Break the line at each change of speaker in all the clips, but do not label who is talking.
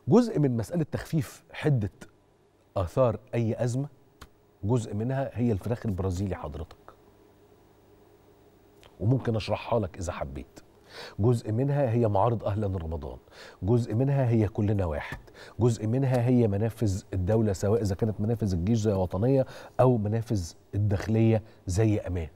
جزء من مساله تخفيف حده اثار اي ازمه جزء منها هي الفراخ البرازيلي حضرتك وممكن اشرحها لك اذا حبيت جزء منها هي معارض اهلا رمضان جزء منها هي كلنا واحد جزء منها هي منافذ الدوله سواء اذا كانت منافذ الجيش زي وطنيه او منافذ الداخليه زي امان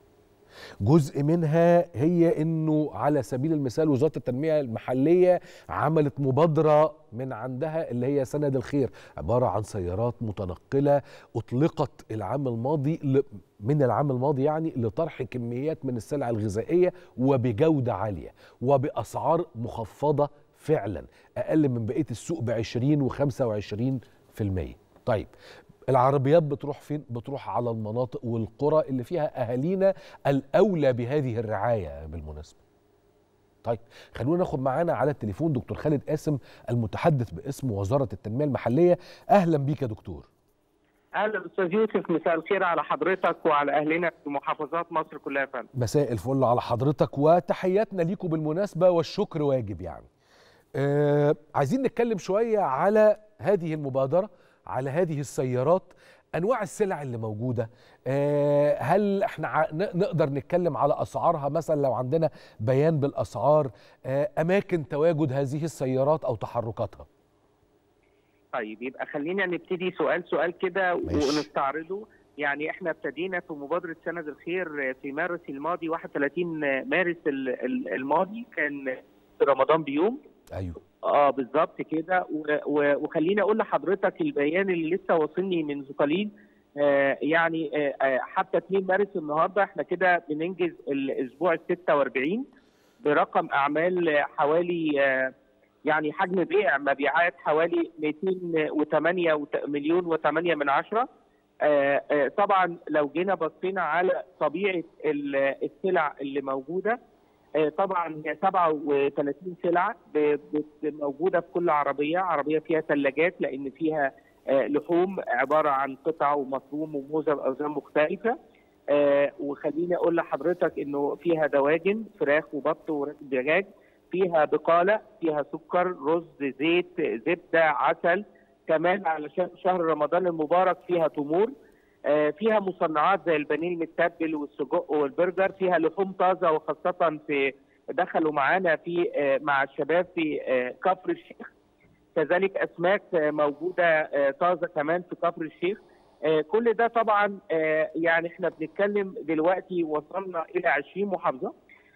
جزء منها هي انه على سبيل المثال وزاره التنميه المحليه عملت مبادره من عندها اللي هي سند الخير عباره عن سيارات متنقله اطلقت العام الماضي ل- من العام الماضي يعني لطرح كميات من السلع الغذائيه وبجوده عاليه وباسعار مخفضه فعلا اقل من بقيه السوق ب 20 و25% طيب العربيات بتروح فين؟ بتروح على المناطق والقرى اللي فيها اهالينا الاولى بهذه الرعايه بالمناسبه. طيب خلونا ناخد معانا على التليفون دكتور خالد قاسم المتحدث باسم وزاره التنميه المحليه، اهلا بيك يا دكتور.
اهلا استاذ يوسف مساء الخير على حضرتك وعلى اهلنا في محافظات مصر كلها يا فندم
مساء الفل على حضرتك وتحياتنا ليكم بالمناسبه والشكر واجب يعني. آه عايزين نتكلم شويه على هذه المبادره على هذه السيارات انواع السلع اللي موجوده آه هل احنا ع- ن- نقدر نتكلم على اسعارها مثلا لو عندنا بيان بالاسعار آه اماكن تواجد هذه السيارات او تحركاتها
طيب يبقى خلينا نبتدي سؤال سؤال كده
ماشي.
ونستعرضه يعني احنا ابتدينا في مبادره سند الخير في مارس الماضي 31 مارس ال- ال- الماضي كان في رمضان بيوم
ايوه
اه بالظبط كده و- و- وخليني اقول لحضرتك البيان اللي لسه واصلني منذ قليل آه يعني آه آه، حتى 2 مارس النهارده احنا كده بننجز الاسبوع ال 46 برقم اعمال حوالي آه يعني حجم بيع مبيعات حوالي 208 وت- مليون و8 من عشرة آه، آه، طبعا لو جينا بصينا على طبيعه ال- السلع اللي موجوده آه، طبعا هي 37 سلعه ب- بت- موجوده في كل عربيه، عربيه فيها ثلاجات لان فيها آه، لحوم عباره عن قطع ومفروم وموزه باوزان مختلفه. آه، وخليني اقول لحضرتك انه فيها دواجن فراخ وبط ورز دجاج فيها بقاله فيها سكر رز زيت زبده عسل كمان علشان شهر رمضان المبارك فيها تمور آه، فيها مصنعات زي البانيه المتبل والسجق والبرجر فيها لحوم طازه وخاصه في دخلوا معانا في آه، مع الشباب في آه، كفر الشيخ كذلك اسماك آه، موجوده آه، طازه كمان في كفر الشيخ آه، كل ده طبعا آه، يعني احنا بنتكلم دلوقتي وصلنا الى 20 محافظه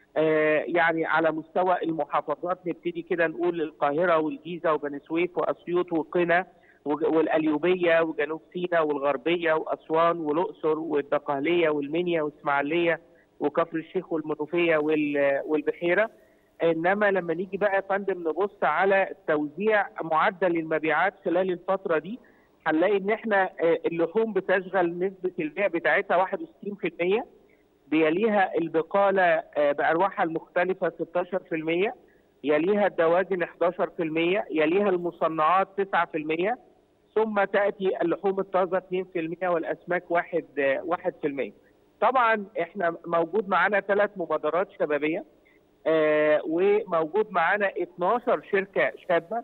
آه، يعني على مستوى المحافظات نبتدي كده نقول القاهره والجيزه وبني سويف واسيوط وقنا وج- والقليوبيه وجنوب سيناء والغربيه واسوان والاقصر والدقهليه والمنيا والاسماعيليه وكفر الشيخ والمنوفيه وال- والبحيره انما لما نيجي بقى يا فندم نبص على توزيع معدل المبيعات خلال الفتره دي هنلاقي ان احنا آه، اللحوم بتشغل نسبه البيع بتاعتها 61% بيليها البقاله آه، بارواحها المختلفه 16% يليها الدواجن 11% يليها المصنعات 9% ثم تاتي اللحوم الطازه 2% والاسماك 1 1% طبعا احنا موجود معانا ثلاث مبادرات شبابيه آه، وموجود معانا 12 شركه شابه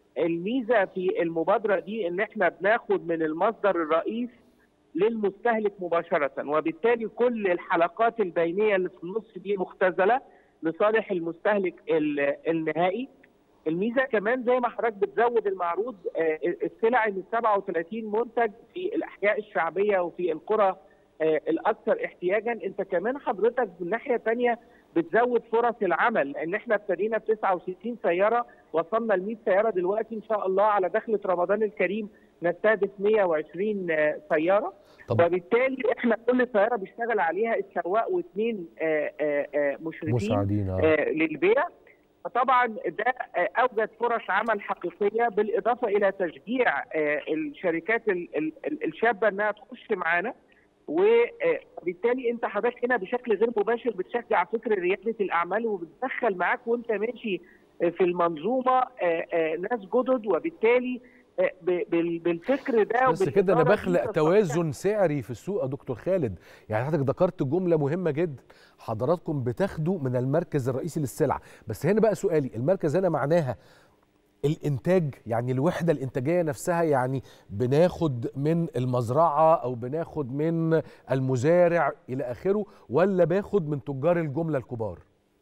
الميزه في المبادره دي ان احنا بناخد من المصدر الرئيس للمستهلك مباشره وبالتالي كل الحلقات البينيه اللي في النص دي مختزله لصالح المستهلك ال- النهائي الميزه كمان زي ما حضرتك بتزود المعروض آه، السلع ال 37 منتج في الاحياء الشعبيه وفي القرى آه، الاكثر احتياجا انت كمان حضرتك من ناحيه ثانيه بتزود فرص العمل لان احنا ابتدينا ب 69 سياره وصلنا ل 100 سياره دلوقتي ان شاء الله على دخله رمضان الكريم نستهدف 120 آه، سياره
طب
وبالتالي احنا كل سياره بيشتغل عليها السواق واثنين آه، آه، آه، مشرفين
مساعدين آه.
آه، للبيع فطبعا ده آه، اوجد فرص عمل حقيقيه بالاضافه الى تشجيع آه، الشركات ال- ال- ال- الشابه انها تخش معانا وبالتالي انت حضرتك هنا بشكل غير مباشر بتشجع فكر رياده الاعمال وبتدخل معاك وانت ماشي في المنظومه آه، آه، ناس جدد وبالتالي آه، ب- بال- بالفكر ده
بس كده انا
وبالإدارة دي
بخلق
تستطيع
توازن سعري في السوق يا دكتور خالد يعني حضرتك ذكرت جمله مهمه جدا حضراتكم بتاخدوا من المركز الرئيسي للسلع بس هنا بقى سؤالي المركز هنا معناها الانتاج يعني الوحده الانتاجيه نفسها يعني بناخد من المزرعه او بناخد من المزارع الى اخره ولا باخد من تجار الجمله الكبار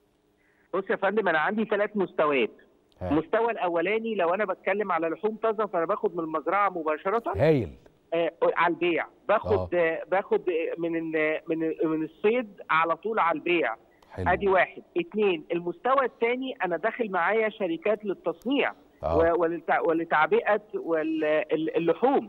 بص يا فندم انا عندي ثلاث مستويات
ها.
المستوى الاولاني لو انا بتكلم على لحوم طازه فانا باخد من المزرعه مباشره
هايل
آه على البيع باخد آه باخد من ال- من من الصيد على طول على البيع
حلو
ادي واحد اثنين المستوى الثاني انا داخل معايا شركات للتصنيع
آه.
و- ولتع- ولتعبئه وال- ال- اللحوم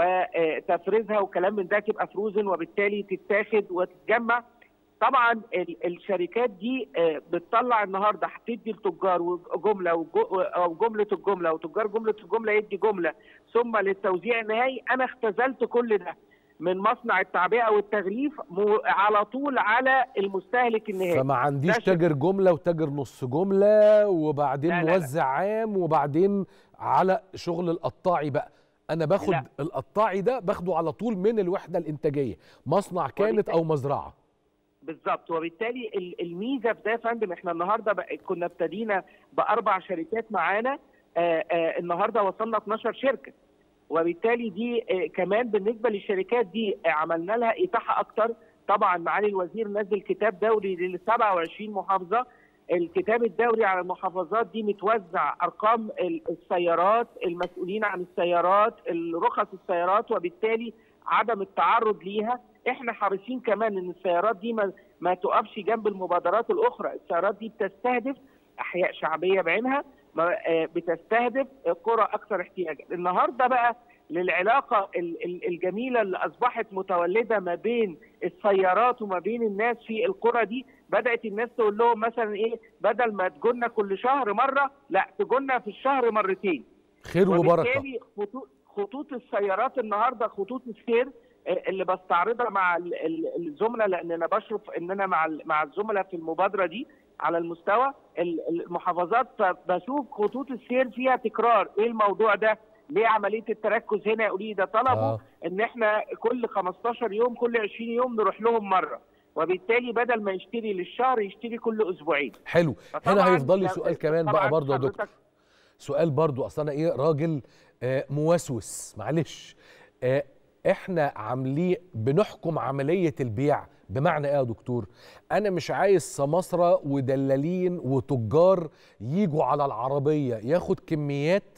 وتفريزها وكلام من ده تبقى فروزن وبالتالي تتاخد وتتجمع طبعا ال- الشركات دي آه، بتطلع النهارده هتدي التجار جمله وج- او جمله الجمله وتجار جمله الجمله يدي جمله ثم للتوزيع النهائي انا اختزلت كل ده من مصنع التعبئه والتغليف م- على طول على المستهلك النهائي
فما عنديش
ده شيء-
تاجر جمله وتاجر نص جمله وبعدين
لا، لا، لا.
موزع عام وبعدين على شغل القطاعي بقى انا باخد
لا.
القطاعي ده باخده على طول من الوحده الانتاجيه مصنع كانت او مزرعه
بالظبط وبالتالي ال- الميزه في ده يا فندم احنا النهارده بقى كنا ابتدينا باربع شركات معانا آه، آه، النهارده وصلنا 12 شركه وبالتالي دي آه، كمان بالنسبه للشركات دي آه، عملنا لها اتاحه اكتر طبعا معالي الوزير نزل كتاب دوري لل 27 محافظه الكتاب الدوري على المحافظات دي متوزع ارقام ال- السيارات المسؤولين عن السيارات رخص السيارات وبالتالي عدم التعرض ليها احنا حريصين كمان ان السيارات دي ما, ما تقفش جنب المبادرات الاخرى السيارات دي بتستهدف احياء شعبيه بعينها ما- آه، بتستهدف قرى اكثر احتياجا النهارده بقى للعلاقه ال- ال- الجميله اللي اصبحت متولده ما بين السيارات وما بين الناس في القرى دي بدات الناس تقول لهم مثلا ايه بدل ما تجونا كل شهر مره لا تجونا في الشهر مرتين
خير وبركه
وبالتالي خطوط خطوط السيارات النهارده خطوط السير آه، اللي بستعرضها مع ال- ال- الزملاء لان انا بشرف ان انا مع ال- مع الزملاء في المبادره دي على المستوى ال- المحافظات فبشوف خطوط السير فيها تكرار ايه الموضوع ده ليه عمليه التركز هنا يقول لي ده طلبوا
آه.
ان احنا كل 15 يوم كل 20 يوم نروح لهم مره وبالتالي بدل ما يشتري للشهر يشتري كل اسبوعين
حلو هنا
فطبعاً
هيفضل لي
لو-
سؤال كمان
طبعاً
بقى برضه يا دكتور
حضرتك
سؤال برضو اصل انا ايه راجل آه، موسوس معلش آه، احنا عاملين بنحكم عمليه البيع بمعنى ايه يا دكتور انا مش عايز سماسره ودلالين وتجار يجوا على العربيه ياخد كميات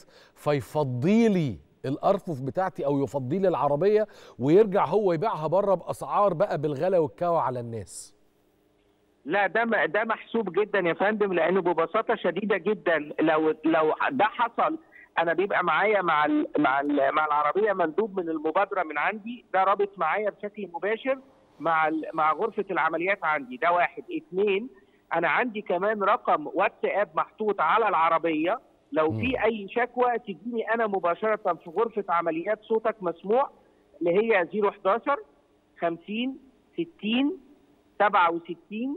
فيفضي لي الارفف بتاعتي او يفضي لي العربيه ويرجع هو يبيعها بره باسعار بقى بالغلا والكوى على الناس
لا ده م- ده محسوب جدا يا فندم لانه ببساطه شديده جدا لو لو ده حصل انا بيبقى معايا مع ال مع ال مع العربيه مندوب من المبادره من عندي ده رابط معايا بشكل مباشر مع ال مع غرفه العمليات عندي ده واحد اثنين انا عندي كمان رقم واتساب محطوط على العربيه لو
مم.
في اي شكوى تجيني انا مباشره في غرفه عمليات صوتك مسموع اللي هي 011 50 60 67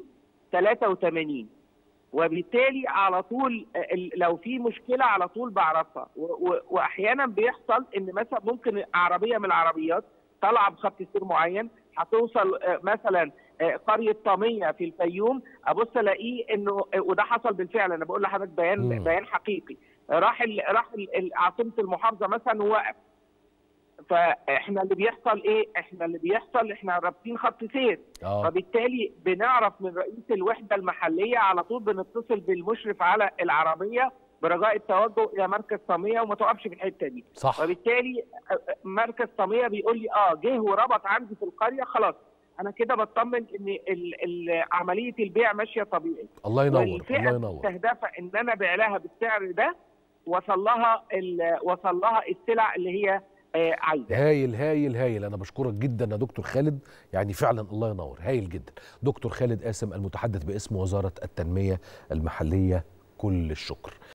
83 وبالتالي على طول ال- لو في مشكله على طول بعرفها و- و- واحيانا بيحصل ان مثلا ممكن عربيه من العربيات طالعه بخط سير معين هتوصل آه، مثلا آه، قريه طاميه في الفيوم ابص الاقيه انه آه، وده حصل بالفعل انا بقول لحضرتك بيان
مم.
بيان حقيقي راح ال- راح ال- ال- عاصمه المحافظه مثلا ووقف فاحنا اللي بيحصل ايه؟ احنا اللي بيحصل احنا رابطين خط سير
اه
فبالتالي بنعرف من رئيس الوحده المحليه على طول بنتصل بالمشرف على العربيه برجاء التوجه الى مركز طاميه وما توقفش في الحته دي
صح
وبالتالي مركز طاميه بيقول لي اه جه وربط عندي في القريه خلاص انا كده بطمن ان ال- ال- عمليه البيع ماشيه طبيعي
الله ينور
والفئه
الله ينور
المستهدفه ان انا ابيع لها بالسعر ده وصل لها ال- وصل لها السلع اللي هي آه، عايزاها
هايل هايل هايل انا بشكرك جدا يا دكتور خالد يعني فعلا الله ينور هايل جدا دكتور خالد قاسم المتحدث باسم وزاره التنميه المحليه كل الشكر